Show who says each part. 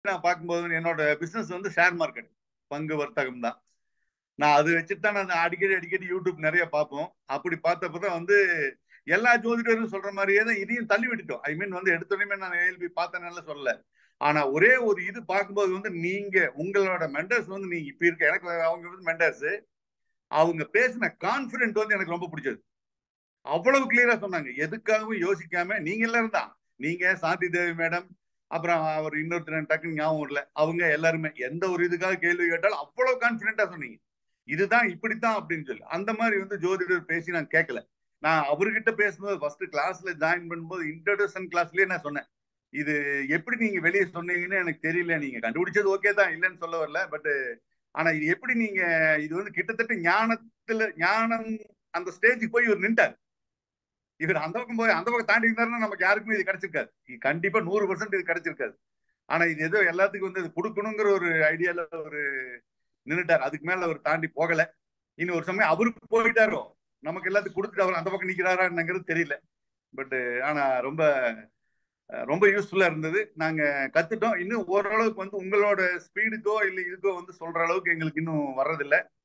Speaker 1: நான் பார்க்கும்போது என்னோட பிசினஸ் வந்து ஷேர் மார்க்கெட் பங்கு வர்த்தகம் தான் நான் அது வச்சுட்டு தான் நான் அடிக்கடி அடிக்கடி யூடியூப் நிறைய பார்ப்போம் அப்படி பார்த்தப்பதான் வந்து எல்லா ஜோதிடரும் சொல்ற மாதிரியே தான் இதையும் தள்ளி விட்டுட்டோம் ஐ மீன் வந்து எடுத்தோடனே நான் ஏஎல்பி பார்த்தனால சொல்லல ஆனா ஒரே ஒரு இது பார்க்கும்போது வந்து நீங்க உங்களோட மெண்டர்ஸ் வந்து நீங்க இப்ப இருக்க எனக்கு அவங்க வந்து மெண்டர்ஸ் அவங்க பேசின கான்பிடென்ட் வந்து எனக்கு ரொம்ப பிடிச்சது அவ்வளவு கிளியரா சொன்னாங்க எதுக்காகவும் யோசிக்காம நீங்க எல்லாரும் தான் நீங்க சாந்தி தேவி மேடம் அப்புறம் அவர் இன்னொருத்தர் டக்குன்னு ஞாபகம் இல்லை அவங்க எல்லாருமே எந்த ஒரு இதுக்காக கேள்வி கேட்டாலும் அவ்வளவு கான்பிடென்டா சொன்னீங்க இதுதான் இப்படித்தான் அப்படின்னு சொல்லி அந்த மாதிரி வந்து ஜோதிடர் பேசி நான் கேட்கல நான் அவர்கிட்ட பேசும்போது ஃபர்ஸ்ட் கிளாஸ்ல ஜாயின் பண்ணும்போது இன்ட்ரடக்ஷன் கிளாஸ்லயே நான் சொன்னேன் இது எப்படி நீங்க வெளியே சொன்னீங்கன்னு எனக்கு தெரியல நீங்க கண்டுபிடிச்சது ஓகே தான் இல்லைன்னு சொல்ல வரல பட் ஆனா இது எப்படி நீங்க இது வந்து கிட்டத்தட்ட ஞானத்துல ஞானம் அந்த ஸ்டேஜுக்கு போய் இவர் நின்ட்டார் இவர் அந்த பக்கம் போய் அந்த பக்கம் தாண்டி இருந்தாருன்னா நமக்கு யாருக்குமே இது கிடைச்சிருக்காது இது கண்டிப்பா நூறு பர்சன்ட் இது கிடைச்சிருக்காது ஆனா இது ஏதோ எல்லாத்துக்கும் வந்து இது கொடுக்கணுங்கிற ஒரு ஐடியால ஒரு நின்றுட்டார் அதுக்கு மேல அவர் தாண்டி போகல இன்னும் ஒரு சமயம் அவருக்கு போயிட்டாரோ நமக்கு எல்லாத்துக்கும் கொடுத்துட்டு அவர் அந்த பக்கம் நிக்கிறாராங்கிறது தெரியல பட் ஆனா ரொம்ப ரொம்ப யூஸ்ஃபுல்லா இருந்தது நாங்க கத்துட்டோம் இன்னும் ஓரளவுக்கு வந்து உங்களோட ஸ்பீடுக்கோ இல்லை இதுக்கோ வந்து சொல்ற அளவுக்கு எங்களுக்கு இன்னும் வர்றதில்ல